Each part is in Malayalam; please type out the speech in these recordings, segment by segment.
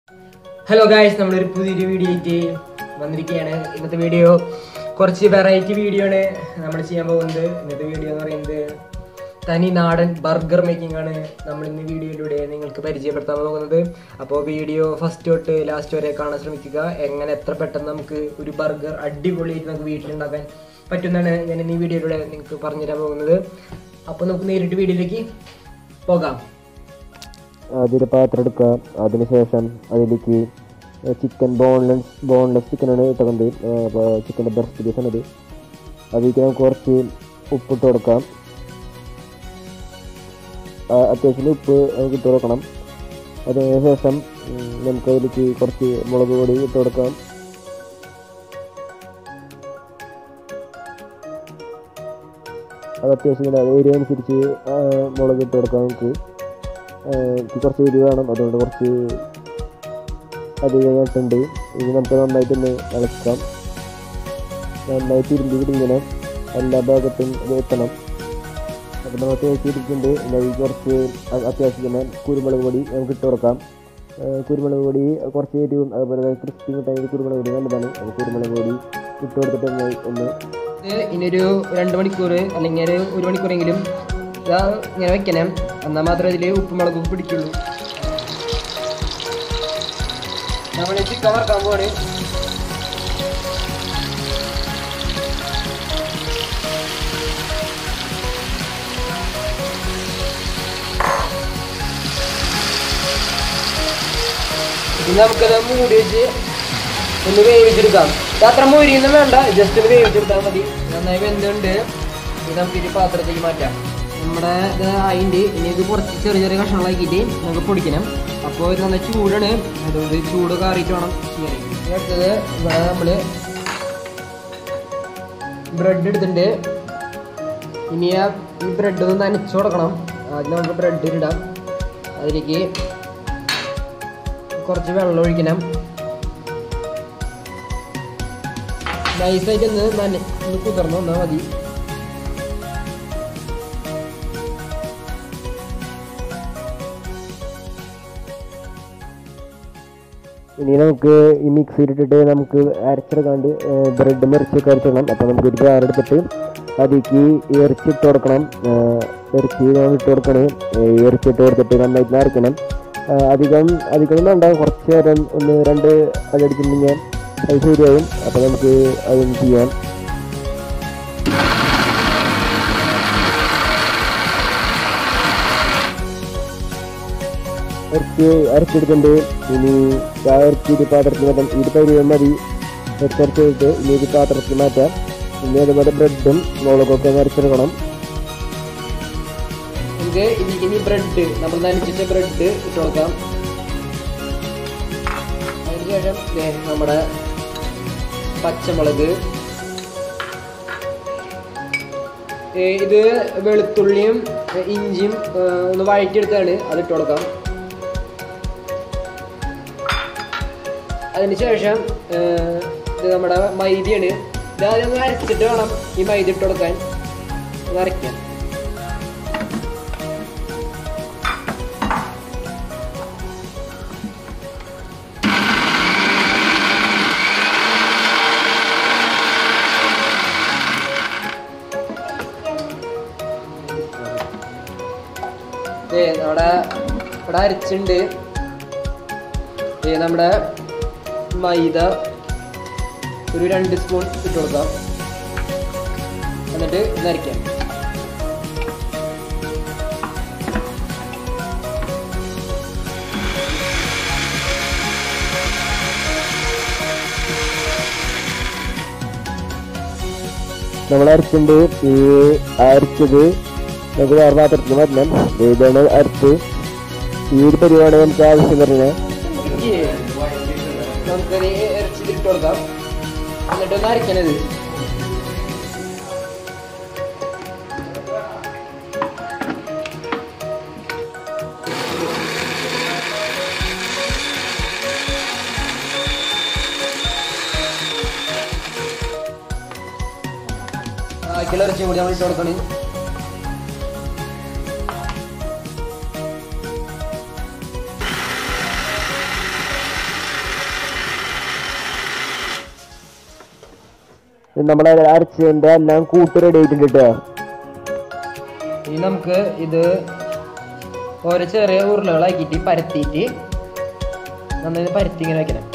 ഹലോ ഗായ്സ് നമ്മളൊരു പുതിയൊരു വീഡിയോ ആയിട്ട് വന്നിരിക്കുകയാണ് ഇന്നത്തെ വീഡിയോ കുറച്ച് വെറൈറ്റി വീഡിയോ ആണ് നമ്മൾ ചെയ്യാൻ പോകുന്നത് ഇന്നത്തെ വീഡിയോ എന്ന് പറയുന്നത് തനി നാടൻ ബർഗർ മേക്കിംഗ് ആണ് നമ്മൾ ഇന്ന് വീഡിയോയിലൂടെ നിങ്ങൾക്ക് പരിചയപ്പെടുത്താൻ പോകുന്നത് അപ്പോൾ വീഡിയോ ഫസ്റ്റ് തൊട്ട് ലാസ്റ്റ് വരെ കാണാൻ ശ്രമിക്കുക എങ്ങനെ എത്ര പെട്ടെന്ന് നമുക്ക് ഒരു ബർഗർ അടിപൊളിയായിട്ട് നമുക്ക് വീട്ടിലുണ്ടാക്കാൻ പറ്റുന്നതാണ് ഞാൻ ഇന്ന് ഈ വീഡിയോയിലൂടെ നിങ്ങൾക്ക് പറഞ്ഞുതരാൻ പോകുന്നത് അപ്പോൾ നമുക്ക് നേരിട്ട് വീഡിയോയിലേക്ക് പോകാം അതിൽ പാത്രം എടുക്കുക അതിനുശേഷം അതിലേക്ക് ചിക്കൻ ബോൺലെസ് ബോൺലെസ് ചിക്കനാണ് ഇട്ടുന്നത് അപ്പോൾ ചിക്കൻ്റെ ബ്രസ്റ്റ് പീസ് ആണത് അതിലേക്ക് നമുക്ക് കുറച്ച് ഉപ്പിട്ട് കൊടുക്കാം ആ, അത്യാവശ്യം ഉപ്പ് നമുക്ക് ഇട്ട് കൊടുക്കണം അതിനുശേഷം ഉം, നമുക്ക് അതിലേക്ക് കുറച്ച് മുളക് പൊടി ഇട്ട് കൊടുക്കാം അത് അത്യാവശ്യം ഏരിയ അനുസരിച്ച് ആ, മുളക് ഇട്ട് കൊടുക്കാം നമുക്ക് ഏഹ് എനിക്ക് കുറച്ച് എരിവ് വേണം അതുകൊണ്ട് കുറച്ച് അധികമായിട്ടുണ്ട് ഇത് നമുക്ക് നന്നായിട്ട് ഒന്ന് ഇളക്കാം നന്നായിട്ട് ഇരുമ്പി ഇങ്ങനെ എല്ലാ ഭാഗത്തും ഇത് എത്തണം അപ്പോൾ നമ്മൾ തേച്ച് ഇരിക്കുന്നുണ്ട് അതിൽ കുറച്ച് അ- അത്യാവശ്യം തന്നെ കുരുമുളക് പൊടി നമുക്ക് ഇട്ട് കൊടുക്കാം ഏഹ് കുരുമുളക് പൊടി കുറച്ച് എരിവും അതുപോലെ ക്രിസ്പി കിട്ടാൻ കുരുമുളക് പൊടി നല്ലതാണ് അപ്പോൾ കുരുമുളക് പൊടി ഇട്ട് കൊടുത്തിട്ട് ഒന്ന് ഒന്ന് ഇത് ഇനിയൊരു രണ്ട് മണിക്കൂർ അല്ലെങ്കിൽ ഒരു ഒരു മണിക്കൂറെങ്കിലും ഇതാ ഇങ്ങനെ വെക്കണം എന്നാൽ മാത്രമേ ഇതിൽ ഉപ്പും മുളകും പിടിക്കുള്ളൂ നമ്മൾ ചിക്കൻ വറക്കാൻ പോവാണ് ഇത് നമുക്കത് മൂടി വെച്ച് ഒന്ന് വേവിച്ചെടുക്കാം ഇത് അത്ര മൊരിയൊന്നും വേണ്ട ജസ്റ്റ് ഒന്ന് വേവിച്ചെടുത്താൽ മതി നന്നായി വെന്തുണ്ട് ഇത് നമുക്ക് ഇനി പാത്രത്തിലേക്ക് മാറ്റാം നമ്മുടെ ഇത് അതിൻ്റെ ഇനി ഇത് കുറച്ച് ചെറിയ ചെറിയ കഷ്ണങ്ങളാക്കിയിട്ട് നമുക്ക് പൊടിക്കണം അപ്പോൾ ഇത് നല്ല ചൂടാണ് അതുകൊണ്ട് ചൂട് കാറിയിട്ട് വേണം ചെയ്യാൻ ഇനി അടുത്തത് ഇവിടെ നമ്മൾ ബ്രെഡ് എടുത്തിട്ടുണ്ട് ഇനി ആ ഈ ബ്രെഡ് ഒന്ന് നനച്ചു കൊടുക്കണം ആദ്യം നമുക്ക് ബ്രെഡ് ഇടാം അതിലേക്ക് കുറച്ച് വെള്ളം ഒഴിക്കണം നൈസായിട്ട് ഒന്ന് നന ഒന്ന് കുതിർന്ന് വന്നാൽ മതി ഇനി നമുക്ക് ഈ മിക്സിയിലിട്ടിട്ട് നമുക്ക് അരച്ചെടുക്കാണ്ട് ബ്രെഡ് മുറിച്ചൊക്കെ അരച്ചിടണം അപ്പോൾ നമുക്ക് ഒരു ജാർ എടുത്തിട്ട് അതിലേക്ക് ഇറച്ചി ഇട്ട് കൊടുക്കണം ഏഹ് ഇറച്ചി നമ്മൾ ഇട്ട് കൊടുക്കണേ ഏഹ് ഇറച്ചി ഇട്ട് കൊടുത്തിട്ട് നന്നായിട്ട് അരക്കണം ഏഹ് അധികം അധികം വേണ്ട കുറച്ച് നേരം ഒന്ന് രണ്ട് അതടിച്ചിട്ടുണ്ടെങ്കിൽ അത് ശരിയാവും അപ്പോൾ നമുക്ക് അതൊന്ന് ചെയ്യാം ഇറച്ചി അരച്ചെടുക്കുന്നുണ്ട് ഇനി ആ ഇറച്ചി ഒരു പാത്രത്തിൽ മാറ്റാം ഇത് പരിവം മതി ഇറച്ചെടുത്തിട്ട് ഇനി ഒരു പാത്രത്തിൽ മാറ്റാം ഇനി അതുപോലെ ബ്രെഡും മുളകൊക്കെ ഒന്ന് അരച്ചെടുക്കണം നമുക്ക് ഇതിലേക്ക് ഇനി ബ്രെഡ് നമ്മൾ നനച്ചിട്ട ബ്രെഡ് ഇട്ട് കൊടുക്കാം അതിനുശേഷം ദേ നമ്മുടെ പച്ചമുളക് ഏ, ഇത് വെളുത്തുള്ളിയും ഏ, ഇഞ്ചിയും ഏ, ഒന്ന് വഴറ്റിയെടുത്താണ് അത് ഇട്ട് കൊടുക്കാം അതിനുശേഷം ഏ, ഇത് നമ്മുടെ മൈദയാണ് ഇത് ആദ്യം ഒന്ന് അരച്ചിട്ട് വേണം ഈ മൈദ ഇട്ട് കൊടുക്കാൻ ഒന്ന് അരയ്ക്കാം ദേ നമ്മുടെ ഇവിടെ അരച്ചുണ്ട് ദേ നമ്മുടെ മൈദ ഒരു രണ്ട് സ്പൂൺ ഇട്ട് കൊടുക്കാം എന്നിട്ട് ഒന്ന് അരയ്ക്കാം നമ്മൾ അരച്ചുണ്ട് ഈ അരച്ചത് നമുക്ക് വേറെ പാത്രത്തിൽ മാറ്റണം ദേ ഇതാണ് അരച്ച് ഈ ഒരു പരിപാടി നമുക്ക് ആവശ്യം വരുന്നത് നമുക്കത് ഇറച്ചിട്ട് ഇട്ട് കൊടുക്കാം എന്നിട്ട് ഒന്ന് അരയ്ക്കണത് ബാക്കിയുള്ള ഇറച്ചി കൂടി നമ്മൾ ഇട്ട് കൊടുക്കണേ നമ്മളെ അരച്ചതിന്റെ എല്ലാം കൂട്ട് റെഡി ആയിട്ടുണ്ട് കേട്ടോ ഇനി നമുക്ക് ഇത് ഓരോ ചെറിയ ഉരുളകളാക്കിയിട്ട് പരത്തിയിട്ട് നന്നായി പരത്തി ഇങ്ങനെ വെക്കണം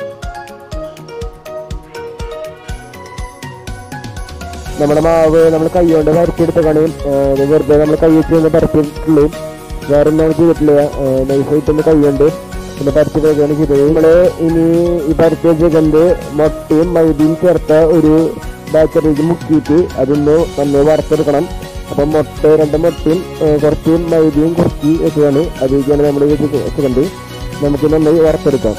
നമ്മുടെ മാവ് നമ്മൾ കൈ കൊണ്ട് പരത്തിയെടുത്തേക്കാണ് ഏഹ് വെറുതെ നമ്മൾ കൈ വെച്ച് ഒന്ന് പരത്തിയിട്ടുള്ളൂ വേറെ ഒന്നും ചെയ്തിട്ടില്ല നൈസായിട്ട് ഒന്ന് കൈ കൊണ്ട് ഒന്ന് പരത്തി വെക്കുകയാണ് ചെയ്തത് നമ്മള് ഇനി ഈ പരത്തി വെച്ചത് മുട്ടയും മൈദയും ചേർത്ത ഒരു ബാറ്ററിക്ക് മുക്കിയിട്ട് അതൊന്ന് നന്നായി വറുത്തെടുക്കണം അപ്പം മുട്ട രണ്ട് മുട്ടയും ഏഹ് കുറച്ച് മൈദയും കുറുക്കി വെച്ചതാണ് അതിലേക്കാണ് നമ്മൾ വെച്ചത് നമുക്ക് നന്നായി വറുത്തെടുക്കാം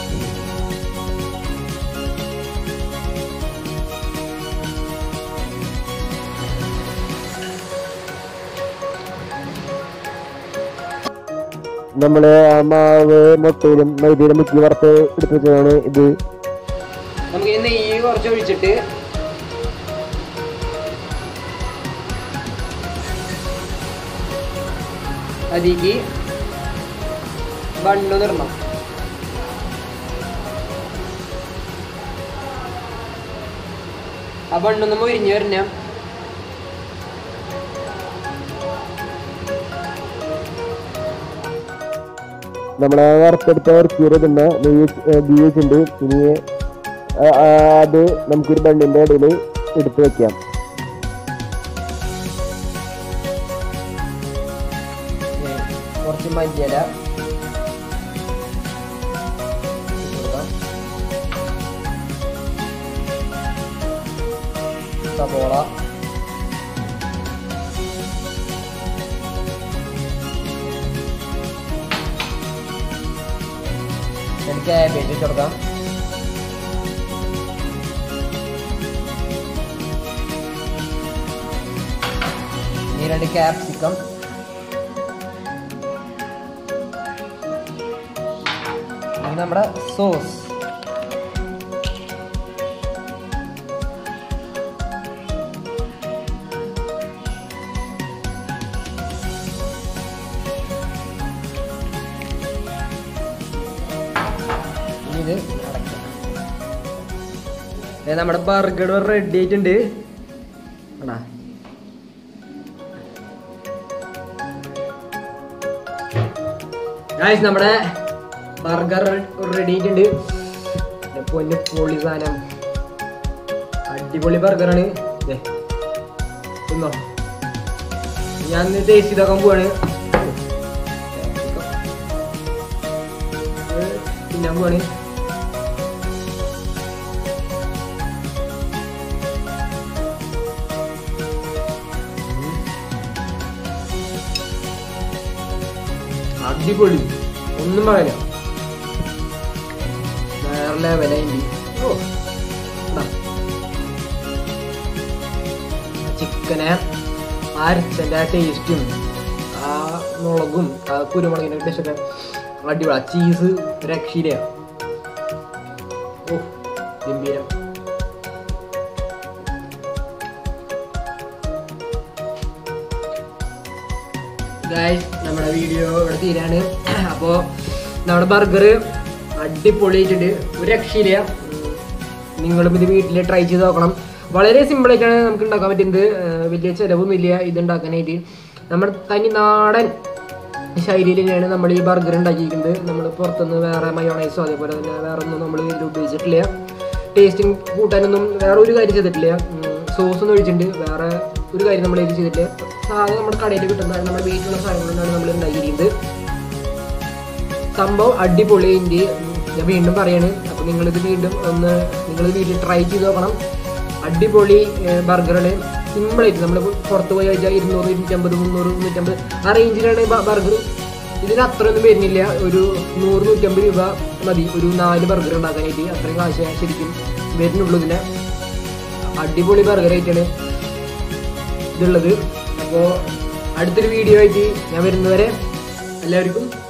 നമ്മള് ആ മാവ് മുട്ടയിലും മൈദയിലും മുക്കി വറുത്ത് എടുത്ത് വെച്ചതാണ് ഇത് നമുക്ക് ഇനി നെയ്യ് കുറച്ച് ഒഴിച്ചിട്ട് അതിക്ക് ബണ്ണു നിറണം ആ ബണ്ണൊന്ന് മൊരിഞ്ഞ് വരണ നമ്മളെ വറുത്തെടുത്ത ഇറക്കിയത് പിന്നെ നെയ്യ് ഏഹ് ഗീ വെച്ചിട്ടുണ്ട് ഇനി ആ- ആ അത് നമുക്കൊരു ബണ്ണിന്റെ ഇടയിൽ എടുത്ത് വെക്കാം കുറച്ച് മല്ലിയില കൊടുക്കാം. സവോള എനിക്ക് ക്യാബേജ് ഇട്ട് കൊടുക്കാം ഈ രണ്ട് ക്യാപ്സിക്കം ഇത് നമ്മുടെ സോസ് ഇനി ഇത് അടയ്ക്കാം ദേ നമ്മുടെ ബർഗർ റെഡി ആയിട്ടുണ്ട് ആണാ ഗായ്സ് നമ്മുടെ ബർഗർ റെഡി ആയിട്ടുണ്ട് ദേ പൊന്ന് പൊളി സാധനം അടിപൊളി ബർഗറാണ് ദേ തിന്നോ ഞാൻ ടേസ്റ്റ് ചെയ്താക്കാൻ പോവാണ് ഇത് തിന്നാൻ പോവാണ് അടിപൊളി ഒന്നും പറയില്ല വേറെ ലെവലായി ഓ ചിക്കനെ അരച്ചൻ്റെ ആ ടേസ്റ്റും ആ മുളകും ആ കുരുമുളകിൻ്റെ ടേസ്റ്റൊക്കെ അടിപൊളി ആ ചീസ് രക്ഷയില്ല ഓ ഗംഭീരം ഗായ്സ് നമ്മുടെ വീഡിയോ ഇവിടെ തീരാണ് അപ്പോൾ നമ്മുടെ ബർഗർ അടിപൊളിയായിട്ടുണ്ട് ഒരു രക്ഷയില്ല ഉം, നിങ്ങളും ഇത് വീട്ടിൽ ട്രൈ ചെയ്ത് നോക്കണം വളരെ സിമ്പിൾ ആയിട്ടാണ് നമുക്ക് ഉണ്ടാക്കാൻ പറ്റുന്നത് ഏർ വലിയ ചിലവൊന്നുമില്ല ഇത് ഉണ്ടാക്കാനായിട്ട് നമ്മുടെ തനി നാടൻ ശൈലിയിൽ തന്നെയാണ് നമ്മൾ ഈ ബർഗർ ഉണ്ടാക്കിയിരിക്കുന്നത് നമ്മൾ പുറത്തുനിന്ന് വേറെ മയോണൈസോ അതേപോലെ തന്നെ വേറെ ഒന്നും നമ്മൾ ഇതിൽ ഉപയോഗിച്ചിട്ടില്ല ടേസ്റ്റിംഗ് കൂട്ടാനൊന്നും വേറെ ഒരു കാര്യം ചെയ്തിട്ടില്ല സോസ് ഒന്നും ഒഴിച്ചിട്ടുണ്ട് വേറെ ഒരു കാര്യം നമ്മൾ ഇത് ചെയ്തിട്ടില്ല സാധാരണ നമ്മുടെ കടയിൽ കിട്ടുന്ന നമ്മുടെ വീട്ടിലുള്ള സാധനങ്ങളാണ് നമ്മൾ ഉണ്ടാക്കിയിരിക്കുന്നത് സംഭവം അടിപൊളി ഇന്ത്യ ഞാൻ വീണ്ടും പറയാണ് അപ്പോൾ നിങ്ങളിത് വീണ്ടും ഒന്ന് നിങ്ങളിത് വീട്ടിൽ ട്രൈ ചെയ്ത് നോക്കണം അടിപൊളി ബർഗറാണ് സിമ്പിളായിട്ട് നമ്മൾ പുറത്ത് പോയി കഴിച്ചാൽ ഇരുന്നൂറ് ഇരുന്നൂറ്റമ്പത് മുന്നൂറ് മുന്നൂറ്റമ്പത് ആ റേഞ്ചിലാണ് ബർഗർ ഇതിന് അത്രയൊന്നും വരുന്നില്ല ഒരു നൂറ് നൂറ്റമ്പത് രൂപ മതി ഒരു നാല് ബർഗർ ഉണ്ടാക്കാനായിട്ട് അത്രയും കാശ് ശരിക്കും വരുന്നുള്ളൂ ഇതിന് അടിപൊളി ബർഗർ ആയിട്ടാണ് ഇതുള്ളത് അപ്പോൾ അടുത്തൊരു വീഡിയോ ആയിട്ട് ഞാൻ വരുന്നവരെ എല്ലാവർക്കും